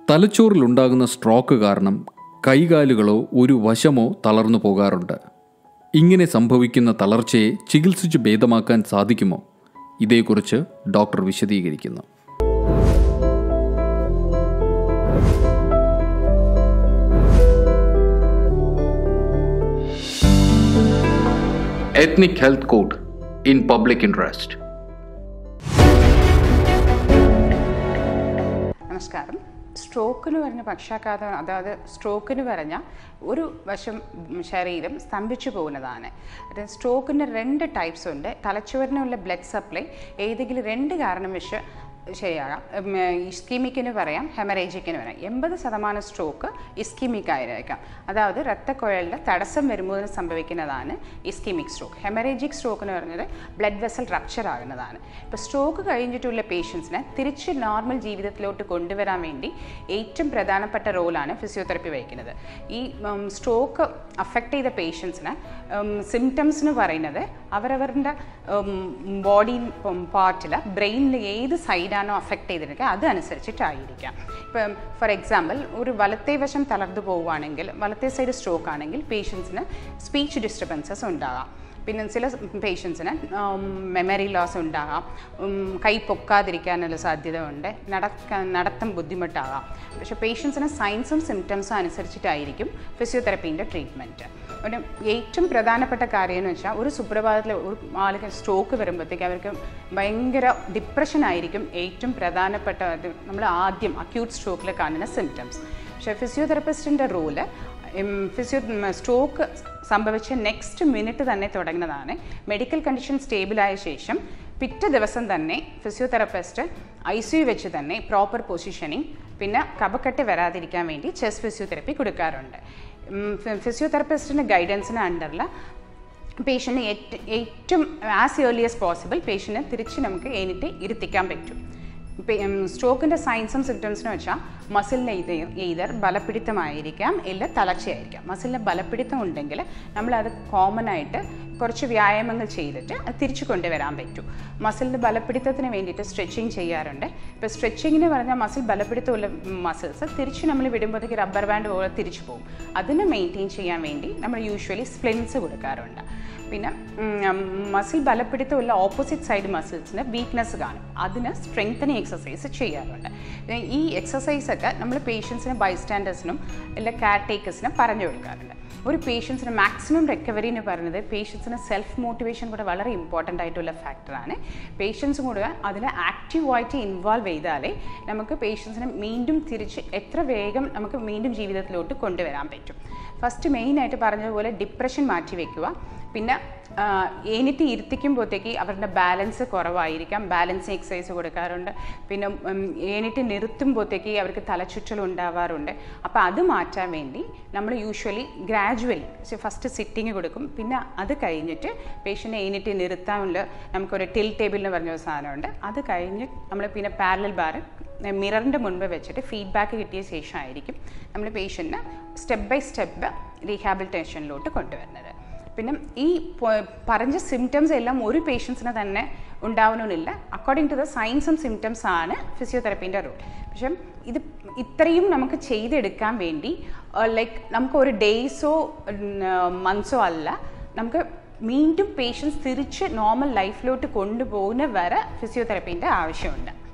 തലച്ചോറിലുണ്ടാകുന്ന stroke കാരണം കൈകാലുകളോ ഒരു വശമോ തളർന്നു പോകാറുണ്ട് ഇങ്ങനെ സംഭവിക്കുന്ന തളർച്ചയെ ചികിത്സിച്ച് ഭേദമാക്കാൻ സാധിക്കുമോ ഇതേക്കുറിച്ച് ഡോക്ടർ വിശദീകരിക്കുന്നു ethnic health code in public interest നമസ്കാരം സ്ട്രോക്കിന് പറഞ്ഞ പക്ഷാഘാതം അതായത് സ്ട്രോക്കിന് പറഞ്ഞ ഒരു വശം ശരീരം സ്തംഭിച്ചു പോകുന്നതാണ് അത് സ്ട്രോക്കിൻ്റെ രണ്ട് ടൈപ്സ് ഉണ്ട് തലച്ചോറിനുള്ള ബ്ലഡ് സപ്ലൈ ഏതെങ്കിലും രണ്ട് കാരണം വെച്ച് ശരിയാകാം ഇസ്കീമിക്കിന് പറയാം ഹെമറേജിക്കിന് പറയാം എൺപത് ശതമാനം സ്ട്രോക്ക് ഇസ്കീമിക് ആയിരിക്കാം അതായത് രക്തക്കുഴലിൽ തടസ്സം വരുമ്പോൾ സംഭവിക്കുന്നതാണ് ഇസ്കീമിക് സ്ട്രോക്ക് ഹെമറേജിക് സ്ട്രോക്ക് എന്ന് പറയുന്നത് ബ്ലഡ് വെസൽ റപ്ചർ ആകുന്നതാണ് ഇപ്പോൾ സ്ട്രോക്ക് കഴിഞ്ഞിട്ടുള്ള പേഷ്യൻസിനെ തിരിച്ച് നോർമൽ ജീവിതത്തിലോട്ട് കൊണ്ടുവരാൻ വേണ്ടി ഏറ്റവും പ്രധാനപ്പെട്ട റോളാണ് ഫിസിയോതെറപ്പി വഹിക്കുന്നത് ഈ സ്ട്രോക്ക് അഫക്റ്റ് ചെയ്ത പേഷ്യൻസിന് സിംറ്റംസ് എന്ന് പറയുന്നത് അവരവരുടെ ബോഡി പാർട്ടിൽ ബ്രെയിനിൽ ഏത് സൈഡാണോ അഫക്റ്റ് ചെയ്തിരിക്കുക അതനുസരിച്ചിട്ടായിരിക്കാം ഇപ്പം ഫോർ എക്സാമ്പിൾ ഒരു വലത്തേ വശം തളർന്നു പോവുകയാണെങ്കിൽ വലത്തേ സൈഡ് സ്ട്രോക്ക് ആണെങ്കിൽ പേഷ്യൻസിന് സ്പീച്ച് ഡിസ്റ്റർബൻസസ് ഉണ്ടാകാം പിന്നെ ചില പേഷ്യൻസിന് മെമ്മറി ലോസ് ഉണ്ടാകാം കൈ പൊക്കാതിരിക്കാനുള്ള സാധ്യത ഉണ്ട് നടക്കാൻ നടത്തം ബുദ്ധിമുട്ടാകാം പക്ഷേ പേഷ്യൻസിന് സയൻസും സിംറ്റംസും അനുസരിച്ചിട്ടായിരിക്കും ഫിസിയോതെറപ്പീൻ്റെ ട്രീറ്റ്മെൻറ്റ് ഒരു ഏറ്റവും പ്രധാനപ്പെട്ട കാര്യം എന്ന് വെച്ചാൽ ഒരു സുപ്രഭാതത്തിൽ ഒരു ആൾക്ക് സ്ട്രോക്ക് വരുമ്പോഴത്തേക്ക് അവർക്ക് ഭയങ്കര ഡിപ്രഷൻ ആയിരിക്കും ഏറ്റവും പ്രധാനപ്പെട്ട നമ്മൾ ആദ്യം അക്യൂട്ട് സ്ട്രോക്കിൽ കാണുന്ന സിംറ്റംസ് പക്ഷേ ഫിസിയോതെറപ്പിസ്റ്റിൻ്റെ റോള് ഫിസിയോ സ്ട്രോക്ക് സംഭവിച്ച നെക്സ്റ്റ് മിനിറ്റ് തന്നെ തുടങ്ങുന്നതാണ് മെഡിക്കൽ കണ്ടീഷൻ സ്റ്റേബിളായ ശേഷം പിറ്റേ ദിവസം തന്നെ ഫിസിയോതെറപ്പിസ്റ്റ് ഐ സി യു വെച്ച് തന്നെ പ്രോപ്പർ പൊസിഷനിങ് പിന്നെ കപക്കെട്ട് വരാതിരിക്കാൻ വേണ്ടി ചെസ് ഫിസിയോതെറപ്പി കൊടുക്കാറുണ്ട് ഫിസിയോതെറപ്പിസ്റ്റിൻ്റെ ഗൈഡൻസിന് അണ്ടറിൽ പേഷ്യൻറ്റ് ഏറ്റവും ആസ് ഏർലി ആസ് പോസിബിൾ പേഷ്യൻറ്റിനെ തിരിച്ച് നമുക്ക് എഴുന്നിട്ട് ഇരുത്തിക്കാൻ പറ്റും സ്ട്രോക്കിൻ്റെ സയൻസും സിംറ്റംസിനും വെച്ചാൽ മസിലിന് എയ്തർ ബലപ്പിടുത്തമായിരിക്കാം ഇല്ല തളർച്ചയായിരിക്കാം മസിലിന് ബലപ്പിടുത്തം ഉണ്ടെങ്കിൽ നമ്മളത് കോമൺ ആയിട്ട് കുറച്ച് വ്യായാമങ്ങൾ ചെയ്തിട്ട് അത് തിരിച്ചു കൊണ്ടുവരാൻ പറ്റും മസിലിൻ്റെ ബലപ്പിടുത്തത്തിന് വേണ്ടിയിട്ട് സ്ട്രെച്ചിങ് ചെയ്യാറുണ്ട് ഇപ്പോൾ സ്ട്രെച്ചിങ്ങിന് പറഞ്ഞാൽ മസിൽ ബലപ്പിടുത്തമുള്ള മസിൽസ് തിരിച്ച് നമ്മൾ വിടുമ്പോഴത്തേക്ക് റബ്ബർ ബാൻഡ് പോലെ തിരിച്ചു പോകും അതിനെ മെയിൻറ്റെയിൻ ചെയ്യാൻ വേണ്ടി നമ്മൾ യൂഷ്വലി സ്പ്ലിൻസ് കൊടുക്കാറുണ്ട് പിന്നെ മസിൽ ബലപ്പിടുത്തമുള്ള ഓപ്പോസിറ്റ് സൈഡ് മസിൽസിന് വീക്ക്നെസ് കാണും അതിന് സ്ട്രെങ്തനിങ് എക്സസൈസ് ചെയ്യാറുണ്ട് ഈ എക്സസൈസൊക്കെ നമ്മൾ പേഷ്യൻസിനും ബൈസ്റ്റാൻഡേഴ്സിനും അല്ല കെയർ ടേക്കേഴ്സിനും പറഞ്ഞു കൊടുക്കാറുണ്ട് ഒരു പേഷ്യൻസിന് മാക്സിമം റിക്കവറി എന്ന് പറയുന്നത് പേഷ്യൻസിന് സെൽഫ് മോട്ടിവേഷൻ കൂടെ വളരെ ഇമ്പോർട്ടൻ്റ് ആയിട്ടുള്ള ഫാക്ടറാണ് പേഷ്യൻസും കൂടെ അതിൽ ആക്റ്റീവായിട്ട് ഇൻവോൾവ് ചെയ്താലേ നമുക്ക് പേഷ്യൻസിനെ വീണ്ടും തിരിച്ച് എത്ര വേഗം നമുക്ക് വീണ്ടും ജീവിതത്തിലോട്ട് കൊണ്ടുവരാൻ പറ്റും ഫസ്റ്റ് മെയിനായിട്ട് പറഞ്ഞതുപോലെ ഡിപ്രഷൻ മാറ്റി വയ്ക്കുക പിന്നെ എണിറ്റ് ഇരുത്തിക്കുമ്പോഴത്തേക്ക് അവരുടെ ബാലൻസ് കുറവായിരിക്കാം ബാലൻസ് എക്സസൈസ് കൊടുക്കാറുണ്ട് പിന്നെ എണിറ്റ് നിർത്തുമ്പോഴത്തേക്ക് അവർക്ക് തലചുറ്റൽ ഉണ്ടാവാറുണ്ട് അപ്പോൾ അത് മാറ്റാൻ വേണ്ടി നമ്മൾ യൂഷ്വലി ഗ്രാജുവലി ഫസ്റ്റ് സിറ്റിങ് കൊടുക്കും പിന്നെ അത് കഴിഞ്ഞിട്ട് പേഷ്യൻ്റെ എണിറ്റ് നിർത്താനുള്ള നമുക്കൊരു ടിൽ ടേബിൾ എന്ന് പറഞ്ഞ ഒരു സാധനമുണ്ട് അത് കഴിഞ്ഞ് നമ്മൾ പിന്നെ പാരലൽ ബാർ മിററിൻ്റെ മുൻപ് വെച്ചിട്ട് ഫീഡ്ബാക്ക് കിട്ടിയ ശേഷമായിരിക്കും നമ്മൾ പേഷ്യൻറ്റിനെ സ്റ്റെപ്പ് ബൈ സ്റ്റെപ്പ് റീഹാബിലിറ്റേഷനിലോട്ട് കൊണ്ടുവരുന്നത് പിന്നെ ഈ പറഞ്ഞ സിംറ്റംസ് എല്ലാം ഒരു പേഷ്യൻസിന് തന്നെ ഉണ്ടാവണമെന്നില്ല അക്കോർഡിംഗ് ടു ദ സയൻസും സിംറ്റംസ് ആണ് ഫിസിയോതെറപ്പീൻ്റെ റോൾ പക്ഷെ ഇത് ഇത്രയും നമുക്ക് ചെയ്തെടുക്കാൻ വേണ്ടി ലൈക്ക് നമുക്ക് ഒരു ഡേയ്സോ മന്ത്സോ അല്ല നമുക്ക് വീണ്ടും പേഷ്യൻസ് തിരിച്ച് നോർമൽ ലൈഫിലോട്ട് കൊണ്ടുപോകുന്ന വരെ ഫിസിയോതെറപ്പീൻ്റെ ആവശ്യമുണ്ട്